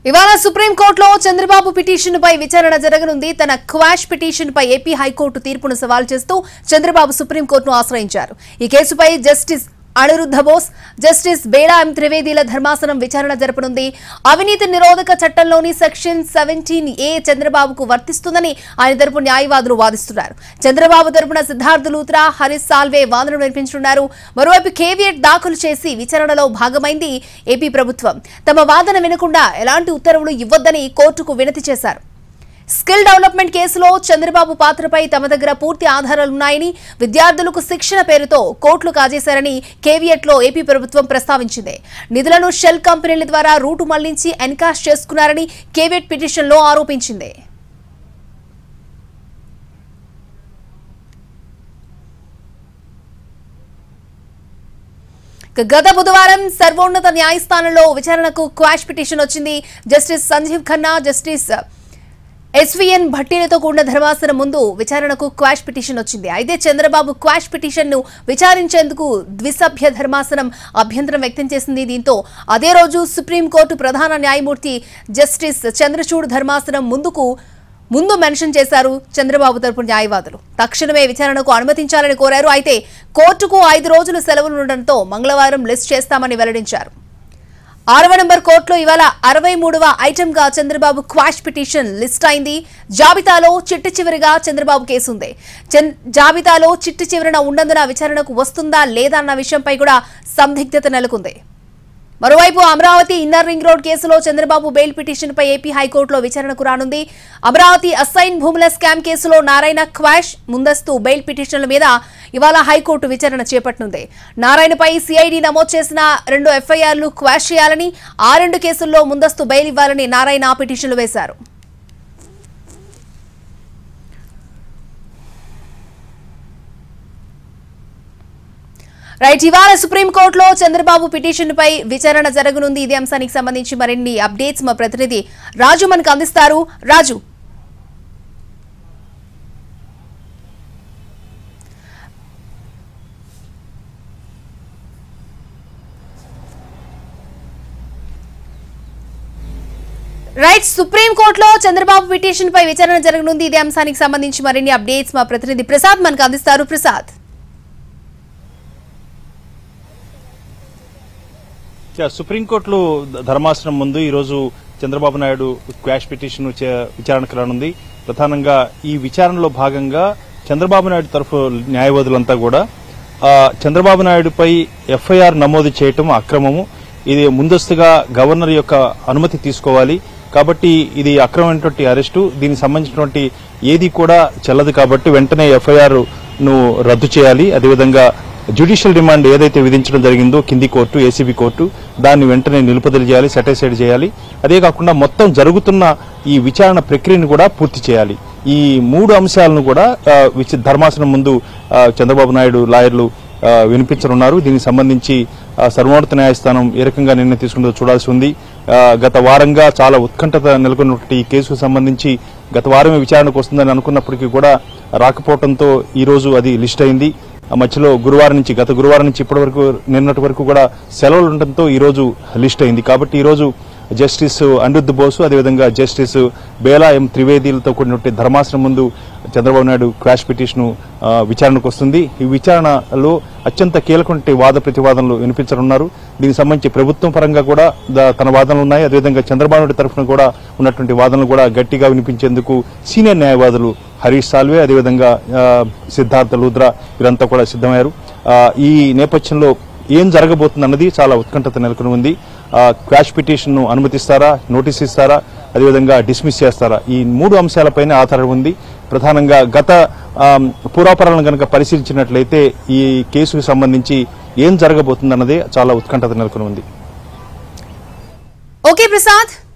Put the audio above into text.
ఇవాళ సుప్రీంకోర్టులో చంద్రబాబు పిటిషన్ పై విచారణ జరగనుంది తన క్వాష్ పిటిషన్ పై ఏపీ హైకోర్టు తీర్పును సవాల్ చేస్తూ చంద్రబాబు సుప్రీంకోర్టును ఆశ్రయించారు ఈ కేసుపై justice Aniruddha Bose justice Bela M త్రివేదీల ధర్మాసనం విచారణ జరపనుంది అవినీతి నిరోధక చట్టంలోని సెక్షన్ సెవెంటీన్ ఏ చంద్రబాబుకు వర్తిస్తుందని ఆయన తరపు న్యాయవాదులు వాదిస్తున్నారు చంద్రబాబు తరపున సిద్ధార్థ లూత్రా హరీష్ సాల్వే వాదనలు వినిపించనున్నారు మరోవైపు కేవియట్ దాఖలు చేసి విచారణలో భాగమైంది ఏపీ ప్రభుత్వం తమ వాదన వినకుండా ఎలాంటి ఉత్తర్వులు ఇవ్వొద్దని కోర్టుకు వినతి చేశారు స్కిల్ డెవలప్మెంట్ కేసులో చంద్రబాబు పాత్రపై తమ దగ్గర పూర్తి ఆధారాలున్నాయని విద్యార్థులకు శిక్షణ పేరుతో కోట్లు కాజేశారని కేవీఎట్లో ఏపీ ప్రభుత్వం ప్రస్తావించింది నిధులను షెల్ కంపెనీల ద్వారా రూటు మళ్లించి ఎన్కాష్ చేసుకున్నారని కేవీఎట్ పిటిషన్లో ఆరోపించింది ఇక గత బుధవారం సర్వోన్నత న్యాయస్థానంలో విచారణకు క్వాష్ పిటిషన్ వచ్చింది justice Sanjiv Khanna justice SVN భట్టీలతో కూడిన ధర్మాసనం ముందు విచారణకు క్వాష్ పిటిషన్ వచ్చింది అయితే చంద్రబాబు క్వాష్ పిటిషన్ ను విచారించేందుకు ద్విసభ్య ధర్మాసనం అభ్యంతరం వ్యక్తం చేసింది దీంతో అదే రోజు సుప్రీంకోర్టు ప్రధాన న్యాయమూర్తి జస్టిస్ చంద్రచూడ్ ధర్మాసనం ముందుకు ముందు మెన్షన్ చేశారు చంద్రబాబు తరపు న్యాయవాదులు తక్షణమే విచారణకు అనుమతించాలని కోరారు అయితే కోర్టుకు ఐదు రోజులు సెలవులు ఉండడంతో మంగళవారం లిస్ట్ చేస్తామని వెల్లడించారు ఆరవ నంబర్ కోర్టులో ఇవాళ అరవై మూడవ ఐటెంగా చంద్రబాబు క్వాష్ పిటిషన్ లిస్ట్ అయింది జాబితాలో చిట్ట చివరిగా చంద్రబాబు కేసు ఉంది చన్- జాబితాలో చిట్ట చివరన ఉన్నందున విచారణకు వస్తుందా లేదా అన్న విషయంపై కూడా సందిగ్ధత నెలకొంది మరోవైపు అమరావతి ఇన్నర్ రింగ్ రోడ్ కేసులో చంద్రబాబు బెయిల్ పిటిషన్ పై ఏపీ హైకోర్టులో విచారణకు రానుంది అమరావతి అసైన్ భూముల స్కామ్ కేసులో నారాయణ క్వాష్ ముందస్తు బెయిల్ పిటిషన్ల మీద ఇవాళ హైకోర్టు విచారణ చేపట్టనుంది నారాయణపై సిఐడి నమోదు చేసిన రెండు ఎఫ్ఐఆర్లు క్వాష్ చేయాలని ఆ రెండు కేసుల్లో ముందస్తు బెయిల్ ఇవ్వాలని నారాయణ పిటిషన్లు వేశారు రైట్ ఇవాళ సుప్రీంకోర్టులో చంద్రబాబు పిటిషన్ పై విచారణ జరగనుంది ఇదే అంశానికి సంబంధించి మరిన్ని అప్డేట్స్ మా ప్రతినిధి రాజు మనకు అందిస్తారు రాజు రైట్ సుప్రీంకోర్టులో చంద్రబాబు పిటిషన్ పై విచారణ జరగనుంది ఇదే అంశానికి సంబంధించి మరిన్ని అప్డేట్స్ మా ప్రతినిధి ప్రసాద్ మనకు అందిస్తారు ప్రసాద్ యా, సుప్రీంకోర్టులో ధర్మాసనం ముందు ఈరోజు చంద్రబాబు నాయుడు క్వాష్ పిటిషన్ చే- విచారణకు రానుంది ప్రధానంగా ఈ విచారణలో భాగంగా చంద్రబాబు నాయుడు తరఫు న్యాయవాదులంతా కూడా ఆ, చంద్రబాబు నాయుడుపై ఎఫ్ఐఆర్ నమోదు చేయటం అక్రమము ఇది ముందస్తుగా గవర్నర్ యొక్క అనుమతి తీసుకోవాలి కాబట్టి ఇది అక్రమమైనటువంటి అరెస్టు దీనికి సంబంధించినటువంటి ఏది కూడా చెల్లదు కాబట్టి వెంటనే ఎఫ్ఐఆర్ ను రద్దు చేయాలి అదేవిధంగా జ్యుడిషియల్ రిమాండ్ ఏదైతే విధించడం జరిగిందో కింది కోర్టు ఏసీబీ కోర్టు దాన్ని వెంటనే నిలుపుదల చేయాలి సెటిసైడ్ చేయాలి అదే కాకుండా మొత్తం జరుగుతున్న ఈ విచారణ ప్రక్రియను కూడా పూర్తి చేయాలి ఈ మూడు అంశాలను కూడా ఆ, విచ- ధర్మాసనం ముందు ఆ, చంద్రబాబు నాయుడు లాయర్లు ఆ, వినిపించనున్నారు దీనికి సంబంధించి ఆ, సర్వోన్నత న్యాయస్థానం ఏ రకంగా నిర్ణయం తీసుకుంటుందో చూడాల్సి ఉంది ఆ, గత వారంగా చాలా ఉత్కంఠత నెలకొన్నటువంటి ఈ కేసుకు సంబంధించి గత వారమే విచారణకు వస్తుందని అనుకున్నప్పటికీ కూడా రాకపోవడంతో ఈ రోజు అది లిస్ట్ అయింది ఆ మధ్యలో గురువారం నుంచి గత గురువారం నుంచి ఇప్పటి వరకు నిన్నటి వరకు కూడా సెలవులు ఉండటంతో ఈ రోజు లిస్ట్ అయింది కాబట్టి ఈ రోజు జస్టిస్ అనిరుద్ధ్ బోసు అదేవిధంగా జస్టిస్ బేలా ఎం త్రివేదీలతో కూడినటువంటి ధర్మాసనం ముందు చంద్రబాబు నాయుడు క్రాష్ పిటిషన్ విచారణకు వస్తుంది ఈ విచారణలో అత్యంత కీలకమైన వాద ప్రతివాదనలు వినిపించనున్నారు దీనికి సంబంధించి ప్రభుత్వం పరంగా కూడా ద- తన వాదనలు ఉన్నాయి అదేవిధంగా చంద్రబాబు నాయుడు తరఫున కూడా ఉన్నటువంటి వాదనలు కూడా గట్టిగా వినిపించేందుకు సీనియర్ న్యాయవాదులు హరీష్ సాల్వే అదేవిధంగా ఆ, సిద్ధార్థ లూద్రా వీరంతా కూడా సిద్ధమయ్యారు ఆ, ఈ నేపథ్యంలో ఏం జరగబోతుంది అన్నది చాలా ఉత్కంఠత నెలకొని ఉంది ఆ, క్వాష్ పిటిషన్ ను అనుమతిస్తారా నోటీస్ ఇస్తారా అదేవిధంగా డిస్మిస్ చేస్తారా ఈ మూడు అంశాలపైన ఆధారం ఉంది ప్రధానంగా గత ఆమ్, పూర్వాపరాలను కనుక పరిశీలించినట్లయితే ఈ కేసుకు సంబంధించి ఏం జరగబోతుంది అన్నదే చాలా ఉత్కంఠత నెలకొని ఉంది ఓకే ప్రసాద్